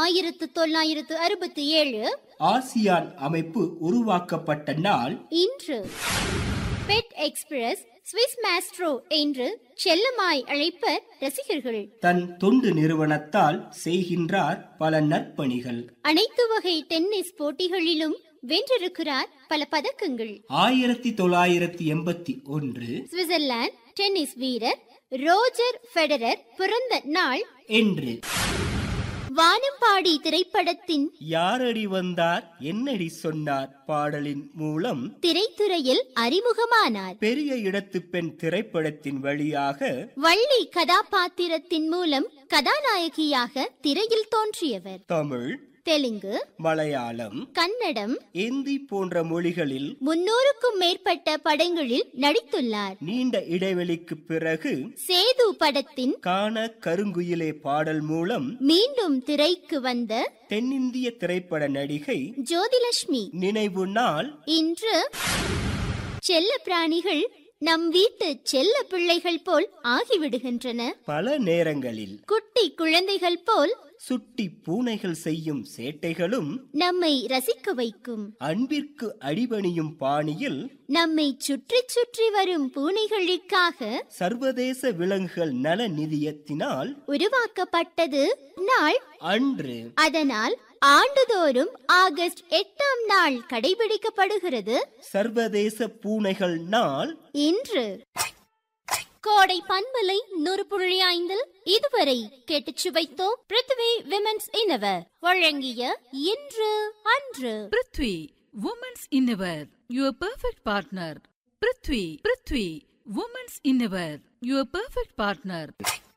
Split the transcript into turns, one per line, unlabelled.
ஆயிரத்து தொள்ளாயிரத்து அறுபத்தி ஏழு
ஆசியான் அமைப்பு உருவாக்கப்பட்ட நாள்
இன்று பெட் எக்ஸ்பிரஸ் ஸ்விஸ் மாஸ்ட்ரோ என்று செல்லமாய் அழைப்பர் ரசிகர்கள்
தன் தொண்டு நிறுவனத்தால் செய்கின்றார் பல நற்பணிகள்
அனைத்து வகை டென்னிஸ் போட்டிகளிலும் வென்றிருக்கிறார் பல பதக்கங்கள்
ஆயிரத்தி தொள்ளாயிரத்தி எண்பத்தி ஒன்று
சுவிட்சர்லாந்து டென்னிஸ் வீரர் ரோஜர் ஃபெடரர் பிறந்த நாள்
என்று
வானம்பாடி திரைப்படத்தின்
யாரடி வந்தார் என்னடி சொன்னார் பாடலின் மூலம்
திரைத்துறையில் அறிமுகமானார்
பெரிய இடத்து பெண் திரைப்படத்தின் வழியாக
வள்ளி கதாபாத்திரத்தின் மூலம் கதாநாயகியாக திரையில் தோன்றியவர்
தமிழ்
தெலுங்கு
மலையாளம்
கன்னடம்
இந்தி போன்ற மொழிகளில்
முன்னூறுக்கும் மேற்பட்ட படங்களில் நடித்துள்ளார்
நீண்ட இடைவெளிக்கு பிறகு
சேது படத்தின்
காண கருங்குயிலே பாடல் மூலம்
மீண்டும் திரைக்கு வந்த
தென்னிந்திய திரைப்பட நடிகை
ஜோதிலட்சுமி
நினைவு நாள்
இன்று செல்ல பிராணிகள் நம் வீட்டு செல்ல பிள்ளைகள் போல் ஆகிவிடுகின்றன
பல நேரங்களில்
குட்டி குழந்தைகள் போல்
சுட்டி பூனைகள் செய்யும் சேட்டைகளும்
நம்மை ரசிக்க வைக்கும்
அன்பிற்கு அடிபணியும் பாணியில்
நம்மை சுற்றி சுற்றி வரும் பூனைகளுக்காக
சர்வதேச விலங்குகள் நல நிதியத்தினால்
உருவாக்கப்பட்டது நாள்
அன்று
அதனால் ஆண்டுதோறும் ஆகஸ்ட் எட்டாம் நாள் கடைபிடிக்கப்படுகிறது
சர்வதேச பூனைகள் நாள்
இன்று கோடை பண்பலை நூறு புள்ளி ஐந்தில் இதுவரை கேட்டுச் சுவைத்தோம் பிருத்வி விமென்ஸ் இன்னவர் வழங்கிய இன்று அன்று
prithvi women's innerwear your perfect partner prithvi prithvi women's innerwear your perfect partner